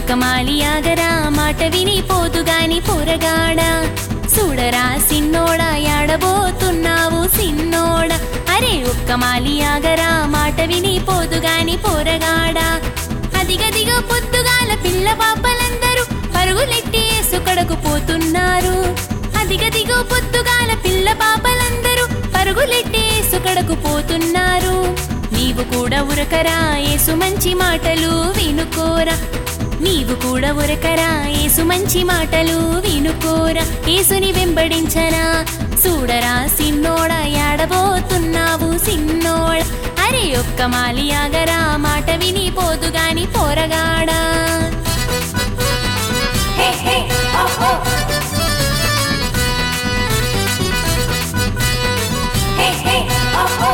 ఒక్క మాలియాగరా మాట విని పోతుగాని పొరగాడా చూడరా సిన్నోడా యాడబోతున్నావు సిన్నోడా అరే ఒక్క మాలియాగరా మాట విని పోతుగాని పొరగాడా అదిగదిగో పొద్దుగాల పిల్ల పాపలందరూ పరుగులెట్టి సుకడకు పోతున్నారు అదిగదిగో పొద్దుగాల పిల్ల పాపలందరూ పరుగులెట్టి సుకడకు పోతున్నారు నీవు కూడా ఉరకరా ఏసు మంచి మాటలు వినుకోరా నీవు కూడా ఉరకరా ఏసు మంచి మాటలు వినుకోరా ఏసుని వెంబడించరా చూడరా సిన్నోడా యాడబోతున్నావు సిన్నోడ అరే ఒక్క మాలియాగరా మాట విని పోదుగాని పోరగాడా Hey, hey, oh, oh. Hey, hey, oh, oh.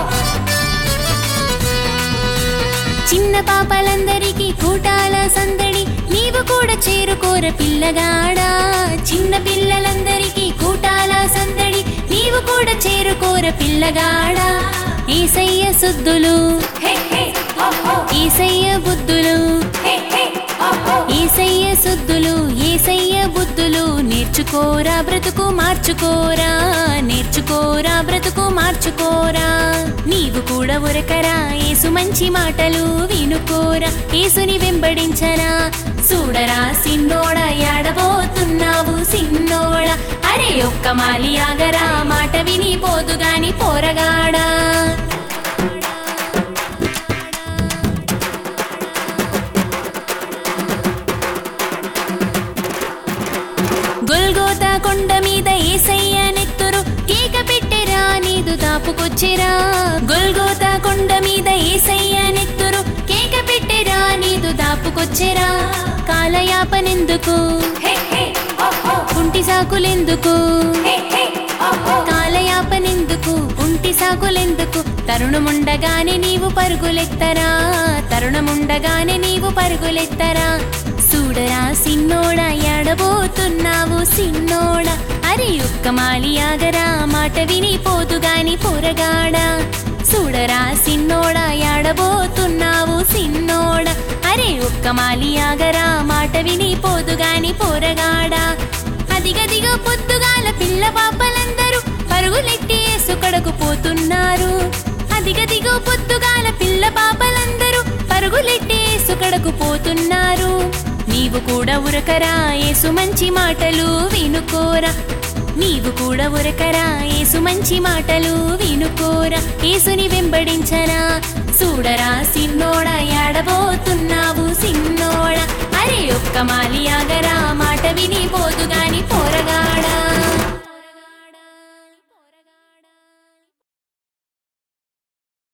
చిన్న పాపలందరికీ కూటాల సందడి నీవు కూడా చేరుకోర పిల్లగాడా చిన్న పిల్లలందరికీ కూటాల సందడి నీవు కూడా చేరుకోర పిల్లగాడా Esayya సుద్దులు Hey, hey, oh, oh. Esayya బుద్ధులు Hey, hey, oh, oh. ఏసయ్య సుద్దులు ఏసయ్య బుద్ధులు నేర్చుకోరా బ్రతుకు మార్చుకోరా నేర్చుకోరా బ్రతుకు మార్చుకోరా నీవు కూడా ఉరకరా ఏసు మంచి మాటలు వినుకోరా ఏసుని వెంబడించరా చూడరా సిన్నోడా యాడబోతున్నావు సిన్నోడా అరే ఒక్క మాలి ఆగరా మాట విని పోదుగాని పోరగాడా గొల్గోతా కొండ మీద ఏసయ్య నెత్తురు కేక పెట్టెరా నీదు దాపుకొచ్చెరా గొల్గోతా కొండ మీద ఏసయ్య నెత్తురు కేక పెట్టెరా నీదు దాపుకొచ్చెరా కాలయాపనెందుకు Hey, hey, oh, oh. కుంటి సాకులెందుకు Hey, hey, oh, oh. కాలయాపనెందుకు ఉంటి సాకులెందుకు తరుణముండగానే నీవు పరుగులెత్తరా తరుణముండగానే నీవు పరుగులెత్తరా చూడరా సిన్నోడా ఎడబోతున్నావు సిన్నోడా అరే ఒక్క మాలి ఆగరా మాట విని పోతుగాని పొరగాడా చూడరా సిన్నోడా ఎడబోతున్నావు సిన్నోడా అరే ఒక్క మాలి ఆగరా మాట విని పోదుగాని పొరగాడా అదిగదిగో పొద్దుగాల పిల్ల పాపలందరూ పరుగులెట్టి సుకడకు పోతున్నారు అదిగదిగో పొద్దుగాల పిల్ల పాపలందరూ పరుగులెట్టి సుకడకు పోతున్నారు నీవు కూడా ఉరకరా ఏసు మంచి మాటలు వినుకోరా నీవు కూడా ఉరకరా ఏసు మంచి మాటలు వినుకోరా ఏసుని వెంబడించరా చూడరా సిన్నోడా యాడబోతున్నావు సిన్నోడా అరే ఒక్క మాలియాగ